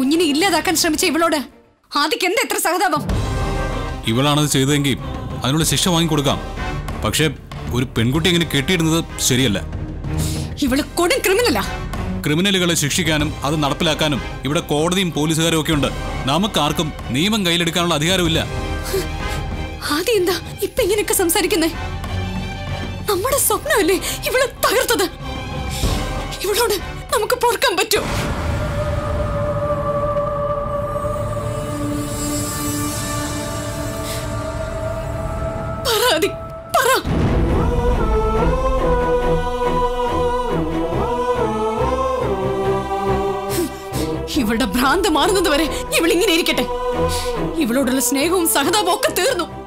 കുഞ്ഞിനെ ഇല്ലാതാക്കാൻ ശ്രമിച്ച ഇവളോട് ആദിക്ക് എന്താ എത്ര സഹതാപം ഇവളാണത് ചെയ്തതെങ്കിൽ അതിനുള്ള ശിക്ഷ വാങ്ങിക്കൊടുക്കാം പക്ഷേ ഒരു പെൺകുട്ടി ഇങ്ങനെ കെട്ടിയിടുന്നത് ശരിയല്ല ഇവള് കൊടും ക്രിമിനലാ ക്രിമിനലുകളെ ശിക്ഷിക്കാനും അത് നടപ്പിലാക്കാനും ഇവിടെ കോടതിയും പോലീസുകാരും ഒക്കെ ഉണ്ട് നമുക്കാർക്കും നിയമം കയ്യിലെടുക്കാനുള്ള അധികാരമില്ല ആദ്യം എന്താ ഇപ്പൊ ഇങ്ങനെയൊക്കെ സംസാരിക്കുന്നേ നമ്മുടെ സ്വപ്നമല്ലേ ഇവള് തകർത്തത് ഇവളോട് നമുക്ക് പൊറുക്കാൻ പറ്റൂ പറ ആദി, പറ ഇവളുടെ ഭ്രാന്ത് മാറുന്നത് വരെ ഇവളിങ്ങനെ ഇരിക്കട്ടെ ഇവളോടുള്ള സ്നേഹവും സഹതാപവും ഒക്കെ തീർന്നു